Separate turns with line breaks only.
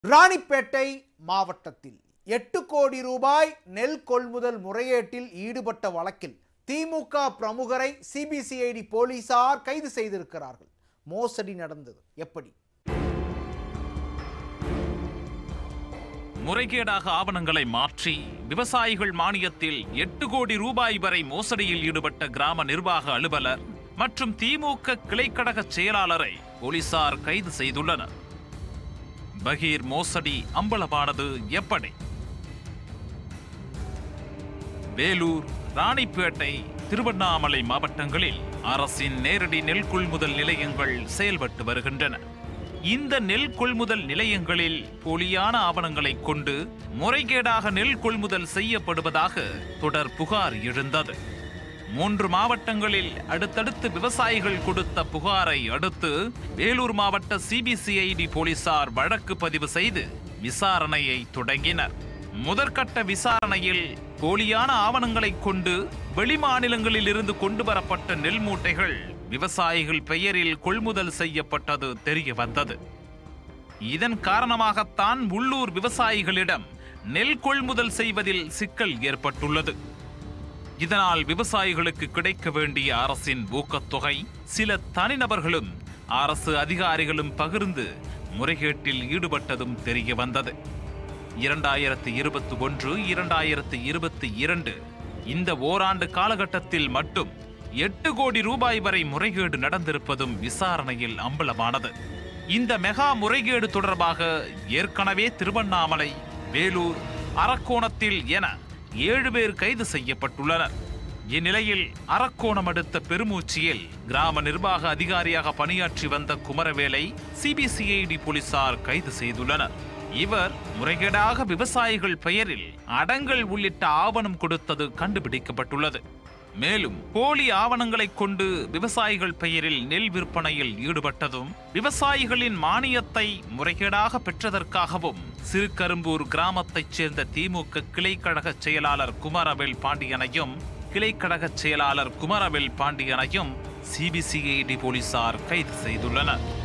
ராணிப்பேட்டை மாவட்டத்தில் எட்டு கோடி ரூபாய் நெல் கொள்முதல் முறைகேட்டில் ஈடுபட்ட வழக்கில் திமுக பிரமுகரை சிபிசிஐடி போலீசார் கைது செய்திருக்கிறார்கள் மோசடி நடந்தது எப்படி
முறைகேடாக ஆவணங்களை மாற்றி விவசாயிகள் மானியத்தில் எட்டு கோடி ரூபாய் வரை மோசடியில் ஈடுபட்ட கிராம நிர்வாக அலுவலர் மற்றும் திமுக கிளைக்கழக செயலாளரை போலீசார் கைது செய்துள்ளனர் பகீர் மோசடி அம்பலமானது எப்படி வேலூர் ராணிப்பேட்டை திருவண்ணாமலை மாவட்டங்களில் அரசின் நேரடி நெல் கொள்முதல் நிலையங்கள் செயல்பட்டு வருகின்றன இந்த நெல் கொள்முதல் நிலையங்களில் போலியான ஆவணங்களை கொண்டு முறைகேடாக நெல் கொள்முதல் செய்யப்படுவதாக தொடர் புகார் எழுந்தது மூன்று மாவட்டங்களில் அடுத்தடுத்து விவசாயிகள் கொடுத்த புகாரை அடுத்து வேலூர் மாவட்ட சிபிசிஐடி போலீசார் வழக்கு பதிவு செய்து விசாரணையை தொடங்கினர் முதற்கட்ட விசாரணையில் போலியான ஆவணங்களைக் கொண்டு வெளிமாநிலங்களில் இருந்து கொண்டு வரப்பட்ட நெல் மூட்டைகள் விவசாயிகள் பெயரில் கொள்முதல் செய்யப்பட்டது தெரிய வந்தது இதன் காரணமாகத்தான் உள்ளூர் விவசாயிகளிடம் நெல் கொள்முதல் செய்வதில் சிக்கல் ஏற்பட்டுள்ளது இதனால் விவசாயிகளுக்கு கிடைக்க வேண்டிய அரசின் ஊக்கத்தொகை சில தனிநபர்களும் அரசு அதிகாரிகளும் பகிர்ந்து முறைகேட்டில் ஈடுபட்டதும் தெரிய வந்தது இரண்டாயிரத்து இருபத்தி ஒன்று இரண்டாயிரத்து இருபத்தி இரண்டு இந்த ஓராண்டு காலகட்டத்தில் மட்டும் எட்டு கோடி ரூபாய் வரை முறைகேடு நடந்திருப்பதும் விசாரணையில் அம்பலமானது இந்த மெகா முறைகேடு தொடர்பாக ஏற்கனவே திருவண்ணாமலை வேலூர் அரக்கோணத்தில் என ஏழு பேர் கைது செய்யப்பட்டுள்ளனர் இந்நிலையில் அரக்கோணம் அடுத்த பெருமூச்சியில் கிராம நிர்வாக அதிகாரியாக பணியாற்றி வந்த குமரவேலை சிபிசிஐடி போலீசார் கைது செய்துள்ளனர் இவர் முறைகேடாக விவசாயிகள் பெயரில் அடங்கல் உள்ளிட்ட ஆவணம் கொடுத்தது கண்டுபிடிக்கப்பட்டுள்ளது மேலும் போலி ஆவணங்களைக் கொண்டு விவசாயிகள் பெயரில் நெல் விற்பனையில் ஈடுபட்டதும் விவசாயிகளின் மானியத்தை முறைகேடாக பெற்றதற்காகவும் சிறுகரும்பூர் கிராமத்தைச் சேர்ந்த திமுக கிளைக்கழக செயலாளர் குமாரவேல் பாண்டியனையும் கிளைக்கழக செயலாளர் குமாரவேல் பாண்டியனையும் சிபிசிஐடி போலீசார் கைது செய்துள்ளனர்